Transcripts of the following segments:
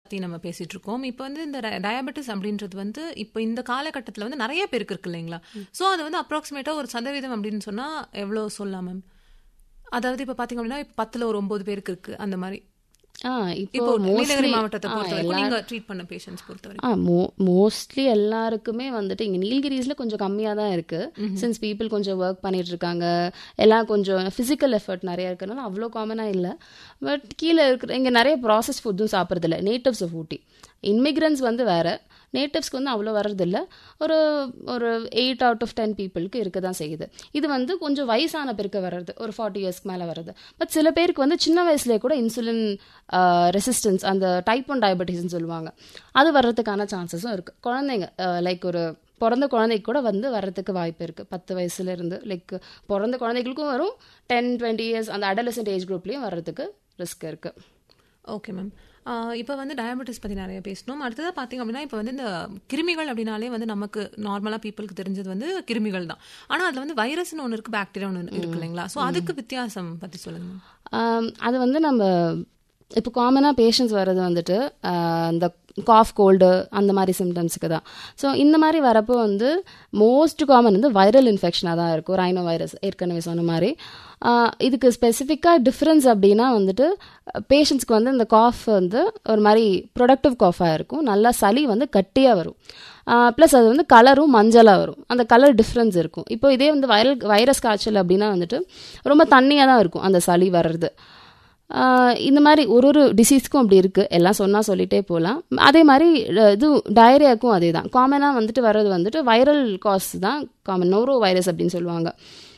பத்தி நம்ம பேசிட்டு இருக்கோம் இப்போ வந்து இந்த டயபெட்டிஸ் அப்படின்றது வந்து இப்போ இந்த காலகட்டத்தில் வந்து நிறைய பேருக்கு இருக்கு இல்லைங்களா ஸோ அது வந்து அப்ராக்சிமேட்டா ஒரு சதவீதம் அப்படின்னு சொன்னா எவ்வளோ சொல்லலாம் மேம் அதாவது இப்போ பாத்தீங்க அப்படின்னா இப்போ பத்துல ஒரு ஒன்பது பேருக்கு இருக்கு அந்த மாதிரி ஆ இப்போ இப்போ நீலகிரி mostly- மாவட்டத்தை ஆ, பொறுத்த வரைக்கும் எல்லா- நீங்க ட்ரீட் பண்ண பேஷண்ட்ஸ் பொறுத்த வரைக்கும் ஆ மோ மோஸ்ட்லி எல்லாருக்குமே வந்துட்டு இங்கே நீல்கிரிஸில் கொஞ்சம் கம்மியாக தான் இருக்குது சின்ஸ் பீப்புள் கொஞ்சம் ஒர்க் பண்ணிட்டு இருக்காங்க எல்லாம் கொஞ்சம் ஃபிசிக்கல் எஃபர்ட் நிறைய இருக்கிறனால அவ்வளோ காமனாக இல்லை பட் கீழே இருக்கிற இங்கே நிறைய ப்ராசஸ் ஃபுட்டும் சாப்பிட்றதில்ல நேட்டிவ்ஸ் ஆஃப் ஊட்டி இன்மிக்ரன்ஸ் வந்து வேறு நேட்டிவ்ஸ்க்கு வந்து அவ்வளோ வர்றதில்ல ஒரு ஒரு எயிட் அவுட் ஆஃப் டென் பீப்புளுக்கு இருக்க தான் செய்யுது இது வந்து கொஞ்சம் வயசான பேருக்கு வர்றது ஒரு ஃபார்ட்டி இயர்ஸ்க்கு மேலே வர்றது பட் சில பேருக்கு வந்து சின்ன வயசுலேயே கூட இன்சுலின் ரெசிஸ்டன்ஸ் அந்த டைப் ஒன் டயபெட்டிஸ்னு சொல்லுவாங்க அது வர்றதுக்கான சான்சஸும் இருக்குது குழந்தைங்க லைக் ஒரு பிறந்த குழந்தைக்கு கூட வந்து வர்றதுக்கு வாய்ப்பு இருக்குது பத்து வயசுல இருந்து லைக் பிறந்த குழந்தைகளுக்கும் வரும் டென் டுவெண்ட்டி இயர்ஸ் அந்த அடலசன்ட் ஏஜ் குரூப்லேயும் வர்றதுக்கு ரிஸ்க் இருக்குது ஓகே மேம் இப்போ வந்து டயபெட்டிஸ் பற்றி நிறைய பேசணும் அடுத்ததாக பார்த்தீங்க அப்படின்னா இப்போ வந்து இந்த கிருமிகள் அப்படின்னாலே வந்து நமக்கு நார்மலாக பீப்புளுக்கு தெரிஞ்சது வந்து கிருமிகள் தான் ஆனால் அதில் வந்து வைரஸ்னு ஒன்று இருக்குது பாக்டீரியா ஒன்று இருக்கு இல்லைங்களா ஸோ அதுக்கு வித்தியாசம் பற்றி சொல்லுங்க மேம் ஆம், அது வந்து நம்ம இப்போ காமனாக பேஷண்ட்ஸ் வர்றது வந்துட்டு ஆஹ், இந்த காஃப் கோல்டு அந்த மாதிரி சிம்டம்ஸுக்கு தான் ஸோ இந்த மாதிரி வரப்போ வந்து மோஸ்ட் காமன் வந்து வைரல் இன்ஃபெக்ஷனாக தான் இருக்கும் ரைனோ வைரஸ் ஏற்கனவே சொன்ன மாதிரி ஆஹ், இதுக்கு ஸ்பெசிஃபிக்காக டிஃப்ரென்ஸ் அப்படின்னா வந்துட்டு பேஷண்ட்ஸ்க்கு வந்து இந்த காஃப் வந்து ஒரு மாதிரி ப்ரொடக்டிவ் காஃபாக இருக்கும் நல்லா சளி வந்து கட்டியாக வரும் ப்ளஸ் அது வந்து கலரும் மஞ்சளாக வரும் அந்த கலர் டிஃப்ரென்ஸ் இருக்கும் இப்போ இதே வந்து வைரல் வைரஸ் காய்ச்சல் அப்படின்னா வந்துட்டு ரொம்ப தண்ணியாக தான் இருக்கும் அந்த சளி வர்றது ஆஹ் இந்த மாதிரி ஒரு ஒரு டிசீஸ்க்கும் அப்படி இருக்குது எல்லாம் சொன்னால் சொல்லிட்டே போகலாம் அதே மாதிரி அஹ் இது டயரியாக்கும் அதே தான் காமனாக வந்துட்டு வர்றது வந்துட்டு வைரல் காஸ் தான் காமன் நோரோ வைரஸ் அப்படின்னு சொல்லுவாங்க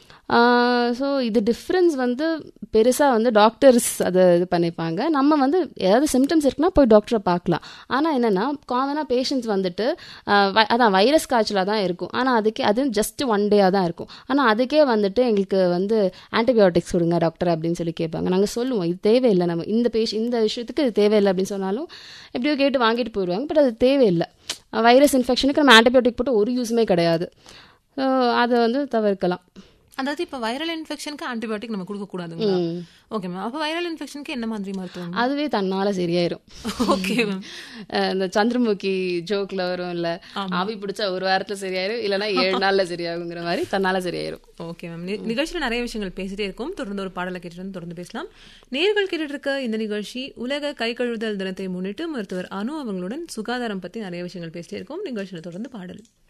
ஸோ இது டிஃப்ரென்ஸ் வந்து பெருசாக வந்து டாக்டர்ஸ் அதை இது பண்ணிப்பாங்க நம்ம வந்து ஏதாவது சிம்டம்ஸ் இருக்குன்னா போய் டாக்டரை பார்க்கலாம் ஆனால் என்னென்னா காமனாக பேஷண்ட்ஸ் வந்துட்டு ஆஹ் வை- அதான் வைரஸ் காய்ச்சலாக தான் இருக்கும் ஆனால் அதுக்கே அது ஜஸ்ட் ஒன் டேயாக தான் இருக்கும் ஆனால் அதுக்கே வந்துட்டு எங்களுக்கு வந்து ஆன்டிபயோட்டிக்ஸ் கொடுங்க டாக்டர் அப்படின்னு சொல்லி கேட்பாங்க நாங்கள் சொல்லுவோம் இது தேவையில்லை நம்ம இந்த பேஷ் இந்த விஷயத்துக்கு இது தேவையில்லை அப்படின்னு சொன்னாலும் எப்படியோ கேட்டு வாங்கிட்டு போயிடுவாங்க பட் அது தேவையில்லை வைரஸ் இன்ஃபெக்ஷனுக்கு நம்ம ஆன்டிபயோட்டிக் போட்டு ஒரு யூஸுமே கிடையாது ஸோ அதை வந்து தவிர்க்கலாம் அதாவது இப்போ வைரல் இன்ஃபெக்ஷனுக்கு ஆன்டிபயோட்டிக் நம்ம கொடுக்கக்கூடாதுங்களா ஓகே மேம் அப்போ வைரல் இன்ஃபெக்ஷனுக்கு என்ன மாதிரி மருத்துவம் அதுவே தன்னால சரியாயிரும் ஓகே மேம் அஹ் இந்த சந்திரமுகி ஜோக்ல வரும் இல்ல ஆவி பிடிச்சா ஒரு வாரத்துல சரியாயிரும் இல்லைன்னா ஏழு நாள்ல சரியாகுங்கிற மாதிரி தன்னால சரியாயிரும் ஓகே மேம் நி- நிகழ்ச்சியில நிறைய விஷயங்கள் பேசிட்டே இருக்கும் தொடர்ந்து ஒரு பாடலை கேட்டுட்டு வந்து தொடர்ந்து பேசலாம் நேர்கள் கேட்டுட்டு இருக்க இந்த நிகழ்ச்சி உலக கை கழுவுதல் தினத்தை முன்னிட்டு மருத்துவர் அனு அவங்களுடன் சுகாதாரம் பத்தி நிறைய விஷயங்கள் பேசிட்டே இருக்கும் நிகழ்ச்சியில தொடர்ந்து பாடல்